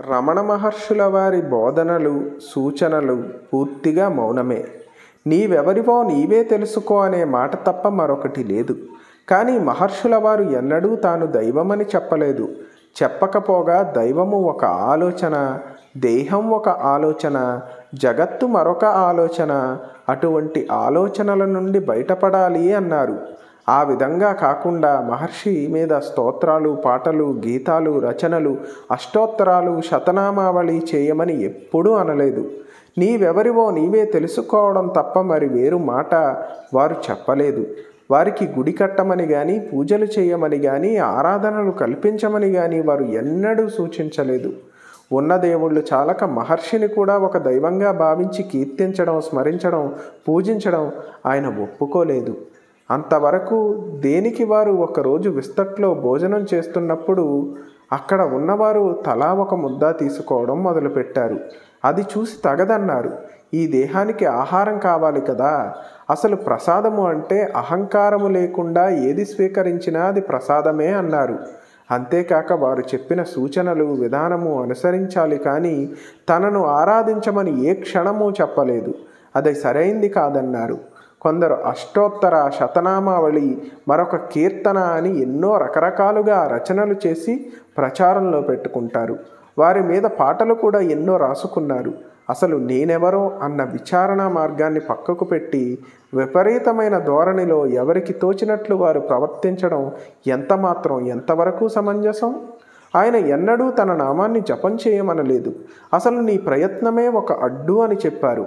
రమణ మహర్షుల వారి బోధనలు సూచనలు పూర్తిగా మౌనమే నీవెవరివో నీవే తెలుసుకో అనే మాట తప్ప మరొకటి లేదు కానీ మహర్షుల వారు ఎన్నడూ తాను దైవమని చెప్పలేదు చెప్పకపోగా దైవము ఒక ఆలోచన దేహం ఒక ఆలోచన జగత్తు మరొక ఆలోచన అటువంటి ఆలోచనల నుండి బయటపడాలి అన్నారు ఆ విధంగా కాకుండా మహర్షి మీద స్తోత్రాలు పాటలు గీతాలు రచనలు అష్టోత్తరాలు శతనామావళి చేయమని ఎప్పుడూ అనలేదు నీవెవరివో నీవే తెలుసుకోవడం తప్ప మరి వేరు మాట వారు చెప్పలేదు వారికి గుడి కట్టమని కానీ పూజలు చేయమని కానీ ఆరాధనలు కల్పించమని కానీ వారు ఎన్నడూ సూచించలేదు ఉన్న దేవుళ్ళు చాలక మహర్షిని కూడా ఒక దైవంగా భావించి కీర్తించడం స్మరించడం పూజించడం ఆయన ఒప్పుకోలేదు అంతవరకు దేనికి వారు ఒకరోజు విస్తట్లో భోజనం చేస్తున్నప్పుడు అక్కడ ఉన్నవారు తలా ఒక ముద్ద తీసుకోవడం మొదలుపెట్టారు అది చూసి తగదన్నారు ఈ దేహానికి ఆహారం కావాలి కదా అసలు ప్రసాదము అంటే అహంకారము లేకుండా ఏది స్వీకరించినా అది ప్రసాదమే అన్నారు అంతేకాక వారు చెప్పిన సూచనలు విధానము అనుసరించాలి కానీ తనను ఆరాధించమని ఏ క్షణము చెప్పలేదు అది సరైంది కాదన్నారు కొందరు అష్టోత్తర శతనామావళి మరొక కీర్తన అని ఎన్నో రకరకాలుగా రచనలు చేసి ప్రచారంలో పెట్టుకుంటారు వారి మీద పాటలు కూడా ఎన్నో రాసుకున్నారు అసలు నేనెవరో అన్న విచారణ మార్గాన్ని పక్కకు పెట్టి విపరీతమైన ధోరణిలో ఎవరికి తోచినట్లు వారు ప్రవర్తించడం ఎంత మాత్రం ఎంతవరకు సమంజసం ఆయన ఎన్నడూ తన నామాన్ని జపం చేయమనలేదు అసలు నీ ప్రయత్నమే ఒక అడ్డు అని చెప్పారు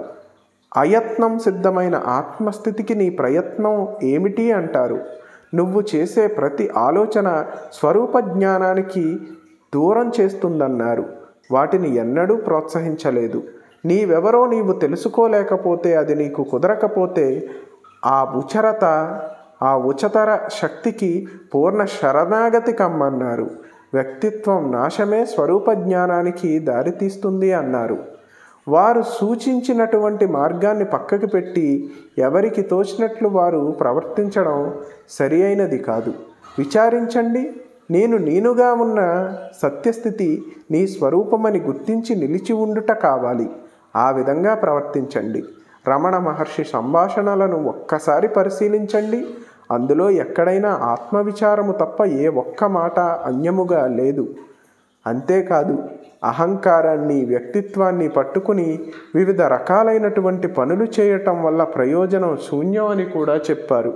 అయత్నం సిద్ధమైన ఆత్మస్థితికి నీ ప్రయత్నం ఏమిటి అంటారు నువ్వు చేసే ప్రతి ఆలోచన స్వరూప జ్ఞానానికి దూరం చేస్తుందన్నారు వాటిని ఎన్నడూ ప్రోత్సహించలేదు నీవెవరో నీవు తెలుసుకోలేకపోతే అది నీకు కుదరకపోతే ఆ ఉచరత ఆ ఉచతర శక్తికి పూర్ణ శరణాగతి కమ్మన్నారు వ్యక్తిత్వం నాశమే స్వరూప జ్ఞానానికి దారితీస్తుంది అన్నారు వారు సూచించినటువంటి మార్గాన్ని పక్కకు పెట్టి ఎవరికి తోచినట్లు వారు ప్రవర్తించడం సరి అయినది కాదు విచారించండి నేను నేనుగా ఉన్న సత్యస్థితి నీ స్వరూపమని గుర్తించి నిలిచి ఉండుట కావాలి ఆ విధంగా ప్రవర్తించండి రమణ మహర్షి సంభాషణలను ఒక్కసారి పరిశీలించండి అందులో ఎక్కడైనా ఆత్మవిచారము తప్ప ఏ ఒక్క మాట అన్యముగా లేదు అంతేకాదు అహంకారాన్ని వ్యక్తిత్వాన్ని పట్టుకుని వివిధ రకాలైనటువంటి పనులు చేయటం వల్ల ప్రయోజనం శూన్యం అని కూడా చెప్పారు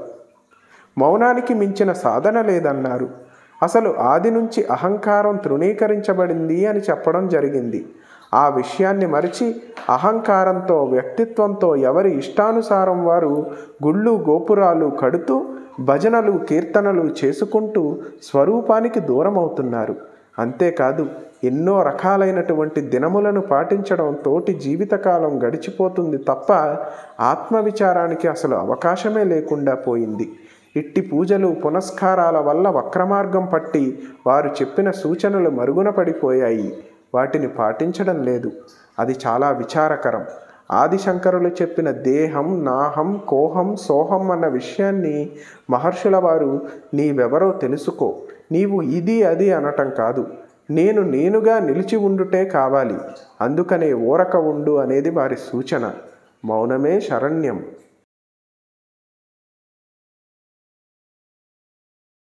మౌనానికి మించిన సాధన లేదన్నారు అసలు ఆది నుంచి అహంకారం తృణీకరించబడింది అని చెప్పడం జరిగింది ఆ విషయాన్ని మరిచి అహంకారంతో వ్యక్తిత్వంతో ఎవరి ఇష్టానుసారం వారు గుళ్ళు గోపురాలు కడుతూ భజనలు కీర్తనలు చేసుకుంటూ స్వరూపానికి దూరం అవుతున్నారు అంతేకాదు ఎన్నో రకాలైనటువంటి దినములను పాటించడం తోటి జీవితకాలం గడిచిపోతుంది తప్ప ఆత్మవిచారానికి అసలు అవకాశమే లేకుండా పోయింది ఇట్టి పూజలు పునస్కారాల వల్ల వక్రమార్గం పట్టి వారు చెప్పిన సూచనలు మరుగున పడిపోయాయి వాటిని పాటించడం లేదు అది చాలా విచారకరం ఆదిశంకరులు చెప్పిన దేహం నాహం కోహం సోహం అన్న విషయాన్ని మహర్షుల వారు నీవెవరో తెలుసుకో నీవు ఇది అది అనటం కాదు నేను నేనుగా నిలిచి ఉండుటే కావాలి అందుకనే ఊరక ఉండు అనేది వారి సూచన మౌనమే శరణ్యం